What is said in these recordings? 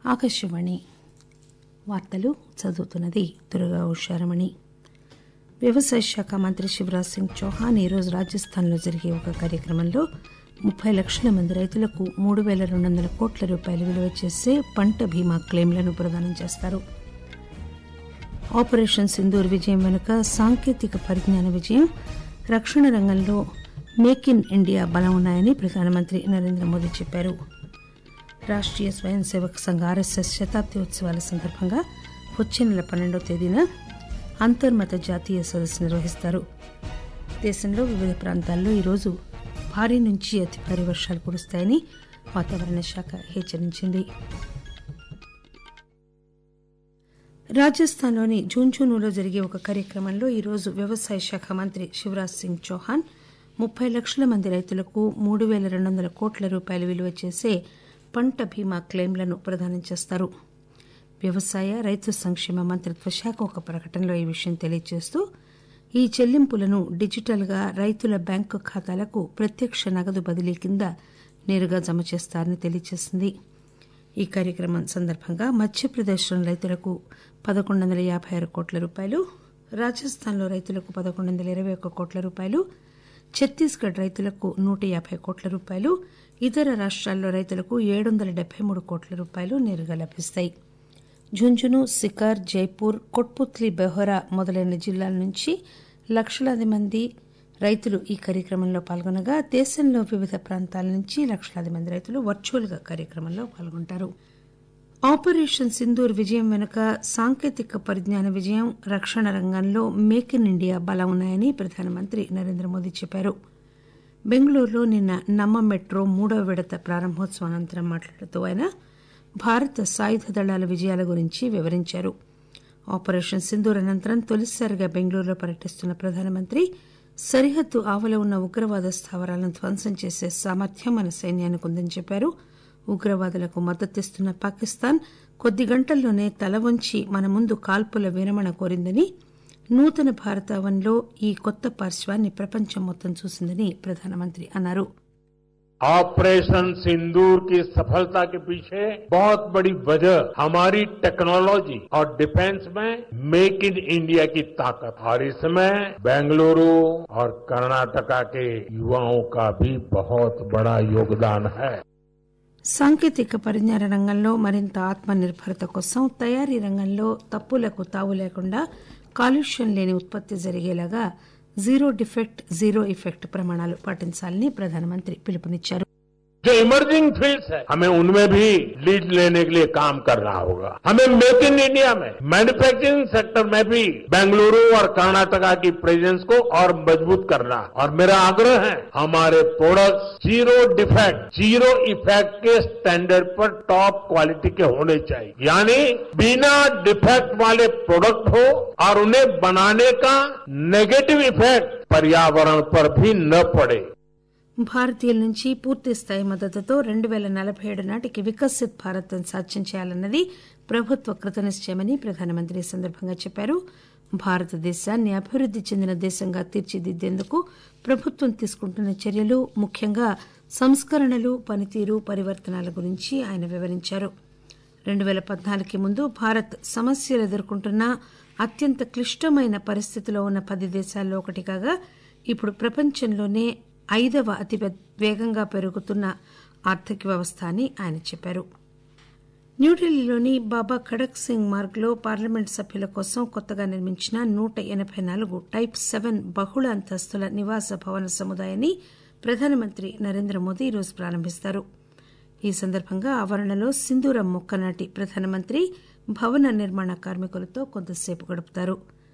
ఆకాశవాణి వార్తలు చదువుతున్నది దుర్గా ఉషారమణి వ్యవసాయ శాఖ మంత్రి శివరాజ్ సింగ్ చౌహాన్ ఈరోజు రాజస్థాన్లో జరిగే ఒక కార్యక్రమంలో ముప్పై లక్షల మంది రైతులకు మూడు పేల రెండు వందల కోట్ల రూపాయలు విలువ చేసే పంట బీమా క్లెయిమ్లను ప్రదానం చేస్తారు ఆపరేషన్ సింధూర్ విజయం వెనుక సాంకేతిక పరిజ్ఞాన విజయం రక్షణ రంగంలో మేక్ ఇన్ ఇండియా బలం ఉన్నాయని ప్రధానమంత్రి నరేంద్ర మోదీ చెప్పారు రాష్టీయ స్వయం సేవక్ సంఘ్ ఆర్ఎస్ఎస్ శతాబ్ది ఉత్సవాల సందర్భంగా వచ్చే నెల పన్నెండవ తేదీన అంతర్మత జాతీయ సదస్సు నిర్వహిస్తారు దేశంలో వివిధ ప్రాంతాల్లో ఈరోజు భారీ నుంచి అతి భారీ వర్షాలు కురుస్తాయని వాతావరణ శాఖ హెచ్చరించింది రాజస్థాన్లోని జూన్జూనులో జరిగే ఒక కార్యక్రమంలో ఈరోజు వ్యవసాయ శాఖ మంత్రి శివరాజ్ సింగ్ చౌహాన్ ముప్పై లక్షల మంది రైతులకు మూడు పేల రెండు వందల కోట్ల రూపాయలు విలువ చేసే పంట బీమా క్లెయిమ్లను ప్రదానం చేస్తారు వ్యవసాయ రైతు సంక్షేమ మంత్రిత్వ శాఖ ఒక ప్రకటనలో ఈ విషయం తెలియజేస్తూ ఈ చెల్లింపులను డిజిటల్ గా రైతుల బ్యాంకు ఖాతాలకు ప్రత్యక్ష నగదు బదిలీ కింద నేరుగా జమ చేస్తారని తెలియజేసింది ఈ కార్యక్రమం సందర్భంగా మధ్యప్రదేశ్లోని రైతులకు పదకొండు వందల యాబై ఆరు కోట్ల రూపాయలు రాజస్థాన్లో రైతులకు పదకొండు వందల ఇరవై ఒక్క కోట్ల రూపాయలు ఛత్తీస్గఢ్ రైతులకు నూట యాబై కోట్ల రూపాయలు ఇతర రాష్ట్రాల్లో రైతులకు ఏడు వందల డెబ్బై మూడు కోట్ల రూపాయలు నేరుగా లభిస్తాయి ఝుంఝును సికార్ జైపూర్ కొట్పుత్లీ బెహోరా మొదలైన జిల్లాల నుంచి లక్షలాది మంది రైతులు ఈ కార్యక్రమంలో పాల్గొనగా దేశంలో వివిధ ప్రాంతాల నుంచి లక్షలాది మంది రైతులు వర్చువల్ గా కార్యక్రమంలో పాల్గొంటారు ఆపరేషన్ సింధూర్ విజయం వెనుక సాంకేతిక పరిజ్ఞాన విజయం రక్షణ రంగంలో మేక్ ఇన్ ఇండియా బలం ఉన్నాయని ప్రధానమంత్రి నరేంద్ర మోదీ చెప్పారు బెంగళూరులో నిన్న నమ్మ మెట్రో మూడవ విడత ప్రారంభోత్సవం అనంతరం మాట్లాడుతూ ఆయన భారత సాయుధ దళాల విజయాల గురించి వివరించారు ఆపరేషన్ సింధూర్ అనంతరం తొలిసారిగా బెంగళూరులో పర్యటిస్తున్న ప్రధానమంత్రి సరిహద్దు ఆవల ఉన్న ఉగ్రవాద స్థావరాలను ధ్వంసం చేసే సామర్థ్యం మన సైన్యానికి ఉందని చెప్పారు ఉగ్రవాదులకు మద్దతిస్తున్న పాకిస్తాన్ కొద్ది గంటల్లోనే తల వంచి మన ముందు కాల్పుల విరమణ కోరిందని నూతన భారతావన్లో ఈ కొత్త పార్శ్వాన్ని ప్రపంచం మొత్తం చూసిందని ప్రధానమంత్రి అన్నారు ऑपरेशन सिंदूर की सफलता के पीछे बहुत बड़ी वजह हमारी टेक्नोलॉजी और डिफेंस में मेक इन इंडिया की ताकत और इसमें बेंगलुरु और कर्नाटका के युवाओं का भी बहुत बड़ा योगदान है సాంకేతిక పరిజ్ఞాన రంగంలో మరింత ఆత్మనిర్భరత కోసం తయారీ రంగంలో తప్పులకు తావు లేకుండా కాలుష్యం లేని ఉత్పత్తి జరిగేలాగా జీరో డిఫెక్ట్ జీరో ఇఫెక్ట్ ప్రమాణాలు పాటించాలని ప్రధానమంత్రి పిలుపునిచ్చారు जो इमर्जिंग फील्ड्स है हमें उनमें भी लीड लेने के लिए काम करना होगा हमें मेक इन इंडिया में मैन्युफैक्चरिंग सेक्टर में भी बेंगलुरु और कर्नाटका की प्रेजेंस को और मजबूत करना और मेरा आग्रह है हमारे products zero defect zero effect के स्टैंडर्ड पर टॉप क्वालिटी के होने चाहिए यानी बिना डिफेक्ट वाले प्रोडक्ट हो और उन्हें बनाने का नेगेटिव इफेक्ट पर्यावरण पर भी न पड़े భారతీయుల నుంచి పూర్తి స్థాయి మద్దతుతో రెండు పేల నలభై ఏడు నాటికి వికసిత్ భారత్ సాధ్యం చేయాలన్నది ప్రభుత్వ కృతనిశ్చయమని ప్రధానమంత్రి ఈ సందర్భంగా చెప్పారు భారతదేశాన్ని అభివృద్ది చెందిన దేశంగా తీర్చిదిద్దేందుకు ప్రభుత్వం తీసుకుంటున్న చర్యలు ముఖ్యంగా సంస్కరణలు పనితీరు పరివర్తనాల గురించి ఆయన వివరించారు రెండు పేల పద్నాలుగుకి ముందు భారత్ సమస్యలు ఎదుర్కొంటున్న అత్యంత క్లిష్టమైన పరిస్థితిలో ఉన్న పది దేశాల్లో ఒకటి కాగా ఇప్పుడు ప్రపంచంలోనే ఐదవ అతి వేగంగా పెరుగుతున్న ఆర్థిక వ్యవస్థ అని ఆయన చెప్పారు న్యూఢిల్లీలోని బాబా ఖడక్ సింగ్ మార్గ్ లో పార్లమెంట్ సభ్యుల కోసం కొత్తగా నిర్మించిన నూట ఎనబై నాలుగు టైప్ సెవెన్ బహుళ అంతస్తుల నివాస భవన సముదాయాన్ని ప్రధానమంత్రి నరేంద్ర మోదీ ఈరోజు ప్రారంభిస్తారు ఈ సందర్భంగా ఆవరణలో సింధూరం మొక్క నాటి ప్రధానమంత్రి భవన నిర్మాణ కార్మికులతో కొంతసేపు గడుపుతారు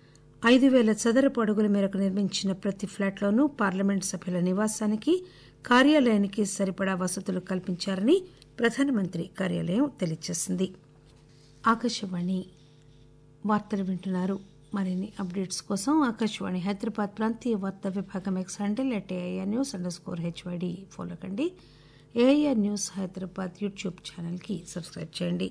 ఐదు పేల చదరపు అడుగుల మేరకు నిర్మించిన ప్రతి ఫ్లాట్లోనూ పార్లమెంట్ సభ్యుల నివాసానికి కార్యాలయానికి సరిపడా వసతులు కల్పించారని ప్రధానమంత్రి కార్యాలయం తెలియజేసింది ఆకాశవాణి వార్తలు వింటున్నారు మరిన్ని అప్డేట్స్ కోసం ఆకాశవాణి హైదరాబాద్ ప్రాంతీయ వార్తా విభాగం X handle at AIR news under score HYD follow కండి ఏఐఆర్ న్యూస్ హైదరాబాద్ యూట్యూబ్ ఛానల్కి సబ్స్క్రైబ్ చేయండి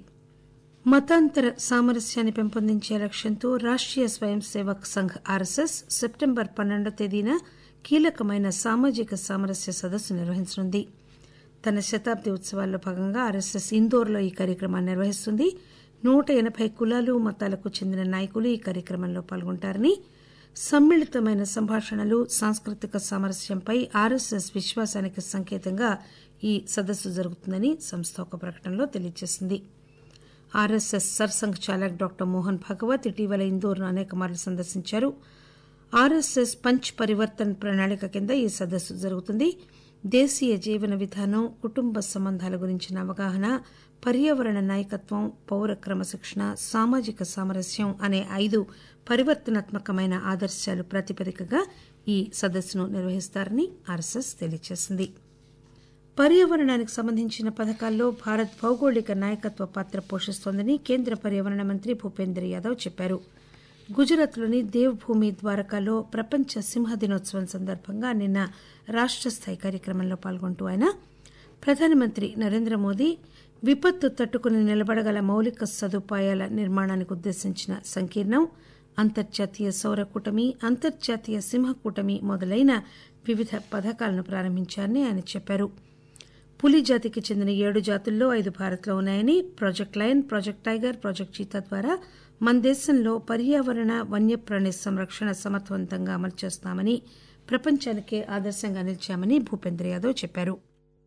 మతాంతర సామరస్యాన్ని పెంపొందించే లక్ష్యంతో రాష్టీయ స్వయం సేవక్ సంఘ్ ఆర్ఎస్ఎస్ సెప్టెంబర్ పన్నెండో తేదీన కీలకమైన సామాజిక సామరస్య సదస్సు నిర్వహించనుంది తన శతాబ్ది ఉత్సవాల్లో భాగంగా ఆర్ఎస్ఎస్ ఇందోర్లో ఈ కార్యక్రమాన్ని నిర్వహిస్తుంది నూట ఎనబై కులాలు మతాలకు చెందిన నాయకులు ఈ కార్యక్రమంలో పాల్గొంటారని సమ్మిళితమైన సంభాషణలు సాంస్కృతిక సామరస్యంపై ఆర్ఎస్ఎస్ విశ్వాసానికి సంకేతంగా ఈ సదస్సు జరుగుతుందని సంస్థ ఒక ప్రకటనలో తెలియజేసింది RSS Sarsanghchalak doctor Mohan Bhagwat ఇటీవల ఇందోర్ను అనేక మార్లు సందర్శించారు ఆర్ఎస్ఎస్ పంచ్ పరివర్తన్ ప్రణాళిక కింద ఈ సదస్సు జరుగుతుంది దేశీయ జీవన విధానం కుటుంబ సంబంధాల గురించిన అవగాహన పర్యావరణ నాయకత్వం పౌర క్రమశిక్షణ సామాజిక సామరస్యం అనే ఐదు పరివర్తనాత్మకమైన ఆదర్శాలు ప్రాతిపదికగా ఈ సదస్సును నిర్వహిస్తారని ఆర్ఎస్ఎస్ తెలియజేసింది పర్యావరణానికి సంబంధించిన పథకాల్లో భారత్ భౌగోళిక నాయకత్వ పాత్ర పోషిస్తోందని కేంద్ర పర్యావరణ మంత్రి భూపేంద్ర యాదవ్ చెప్పారు గుజరాత్లోని దేవ్భూమి ద్వారకాలో ప్రపంచ సింహ దినోత్సవం సందర్భంగా నిన్న రాష్ట స్థాయి కార్యక్రమంలో పాల్గొంటూ ఆయన ప్రధానమంత్రి నరేంద్ర మోదీ విపత్తు తట్టుకుని నిలబడగల మౌలిక సదుపాయాల నిర్మాణానికి ఉద్దేశించిన సంకీర్ణం అంతర్జాతీయ సౌర కూటమి అంతర్జాతీయ సింహ కూటమి మొదలైన వివిధ పథకాలను ప్రారంభించారని ఆయన చెప్పారు పులి జాతికి చెందిన ఏడు జాతుల్లో ఐదు భారత్లో ఉన్నాయని project lion project tiger project cheetah ద్వారా మన దేశంలో పర్యావరణ వన్యప్రాణి సంరక్షణ సమర్థవంతంగా అమలు చేస్తున్నామని ప్రపంచానికే ఆదర్శంగా నిలిచామని భూపేంద్ర యాదవ్ చెప్పారు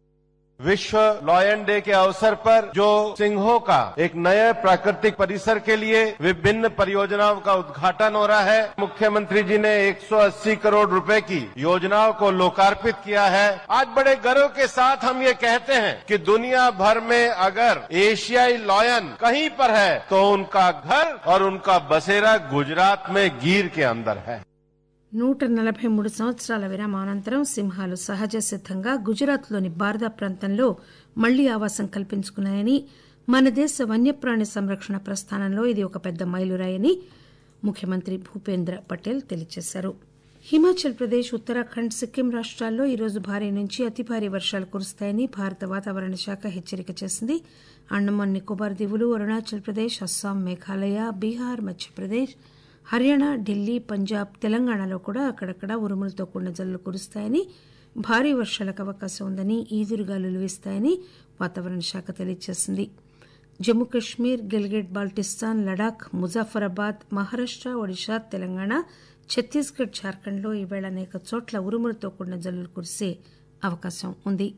विश्व लॉयन डे के अवसर पर जो सिंहों का एक नए प्राकृतिक परिसर के लिए विभिन्न परियोजनाओं का उद्घाटन हो रहा है मुख्यमंत्री जी ने 180 करोड़ रुपए की योजनाओं को लोकार्पित किया है आज बड़े गर्व के साथ हम ये कहते हैं कि दुनिया भर में अगर एशियाई लॉयन कहीं पर है तो उनका घर और उनका बसेरा गुजरात में गिर के अंदर है నూట నలభై మూడు సంవత్సరాల విరామానంతరం సింహాలు సహజ సిద్దంగా గుజరాత్లోని బార్దా ప్రాంతంలో మళ్లీ ఆవాసం కల్పించుకున్నాయని మన దేశ వన్యప్రాణి సంరక్షణ ప్రస్థానంలో ఇది ఒక పెద్ద మైలురాయని ముఖ్యమంత్రి భూపేంద్ర పటేల్ తెలియజేశారు హిమాచల్ ప్రదేశ్ ఉత్తరాఖండ్ సిక్కిం రాష్ట్రాల్లో ఈరోజు భారీ నుంచి అతి భారీ వర్షాలు కురుస్తాయని భారత వాతావరణ శాఖ హెచ్చరిక చేసింది అండమాన్ నికోబార్ దీవులు అరుణాచల్ ప్రదేశ్ అస్సాం మేఘాలయ బీహార్ మధ్యప్రదేశ్ హర్యానా ఢిల్లీ పంజాబ్ తెలంగాణలో కూడా అక్కడక్కడ ఉరుములతో కూడిన జల్లులు కురుస్తాయని భారీ వర్షాలకు అవకాశం ఉందని ఈదురుగాలులు వీస్తాయని వాతావరణ శాఖ తెలియజేసింది జమ్మూ కశ్మీర్ గిల్గిట్ బాల్టిస్తాన్ లడాక్ ముజాఫరాబాద్ మహారాష్ట ఒడిశా తెలంగాణ ఛత్తీస్గఢ్ జార్ఖండ్లో ఈవేళ అనేక చోట్ల ఉరుములతో కూడిన జల్లులు కురిసే అవకాశం ఉంది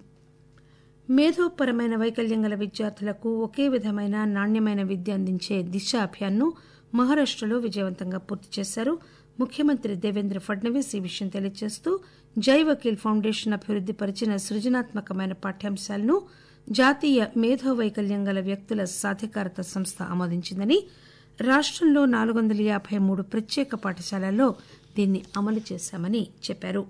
మేధోపరమైన వైకల్యం గల విద్యార్థులకు ఒకే విధమైన నాణ్యమైన విద్య అందించే దిశ అభియాన్ను మహారాష్టలో విజయవంతంగా పూర్తి చేశారు ముఖ్యమంత్రి దేవేంద్ర ఫడ్నవీస్ ఈ విషయం తెలియజేస్తూ జై వకీల్ ఫౌండేషన్ అభివృద్ది పరిచిన సృజనాత్మకమైన పాఠ్యాంశాలను జాతీయ మేధో వైకల్యం గల వ్యక్తుల సాధికారత సంస్థ ఆమోదించిందని రాష్టంలో నాలుగు వందల యాబై మూడు ప్రత్యేక పాఠశాలల్లో దీన్ని అమలు చేశామని చెప్పారు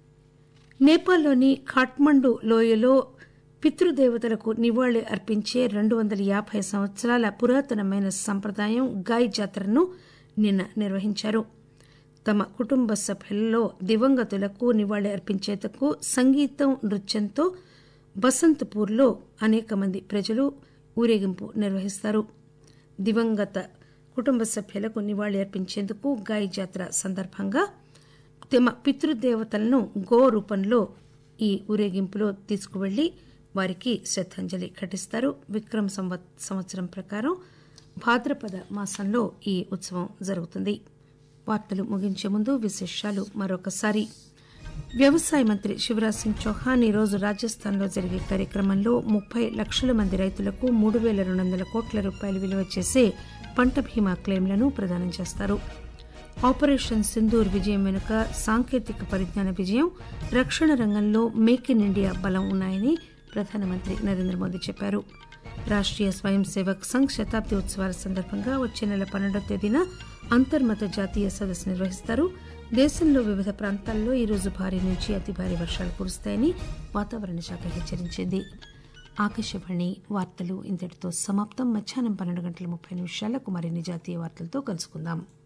నేపాల్లోని ఖాట్మండు లోయలో పితృదేవతలకు నివాళి అర్పించే రెండు వందల యాబై సంవత్సరాల పురాతనమైన సంప్రదాయం గాయ్ జాతరను నిన్న నిర్వహించారు తమ కుటుంబ సభ్యులలో దివంగతులకు నివాళి అర్పించేందుకు సంగీతం నృత్యంతో బసంత్పూర్లో అనేక మంది ప్రజలు ఊరేగింపు నిర్వహిస్తారు దివంగత కుటుంబ సభ్యులకు నివాళి అర్పించేందుకు గాయ్ జాతర సందర్భంగా తమ పితృదేవతలను గో రూపంలో ఈ ఊరేగింపులో తీసుకువెళ్లి వారికి శ్రద్దాంజలి ఘటిస్తారు విక్రమ్ సంవత్ సంవత్సరం ప్రకారం భాద్రపద మాసంలో ఈ ఉత్సవం జరుగుతుంది వార్తలు ముగించే ముందు విశేషాలు మరొకసారి వ్యవసాయ మంత్రి శివరాజ్ సింగ్ చౌహాన్ ఈరోజు రాజస్థాన్లో జరిగే కార్యక్రమంలో ముప్పై లక్షల మంది రైతులకు మూడు పేల రెండు వందల కోట్ల రూపాయలు విలువ చేసే పంట బీమా క్లెయిమ్లను ప్రదానం చేస్తారు ఆపరేషన్ సింధూర్ విజయం వెనుక సాంకేతిక పరిజ్ఞాన విజయం రక్షణ రంగంలో మేక్ ఇన్ ఇండియా బలం ఉన్నాయని ప్రధానమంత్రి నరేంద్ర మోదీ చెప్పారు రాష్ట్రీయ స్వయం సేవక్ సంఘ్ శతాబ్ది ఉత్సవాల సందర్భంగా వచ్చే నెల పన్నెండవ తేదీన అంతర్మత జాతీయ సదస్సు నిర్వహిస్తారు దేశంలో వివిధ ప్రాంతాల్లో ఈరోజు భారీ నుంచి అతి భారీ వర్షాలు కురుస్తాయని వాతావరణ శాఖ హెచ్చరించింది ఆకాశవాణి వార్తలు ఇంతటితో సమాప్తం మధ్యాహ్నం పన్నెండు గంటల ముప్పై నిమిషాలకు మరిన్ని జాతీయ వార్తలతో కలుసుకుందాం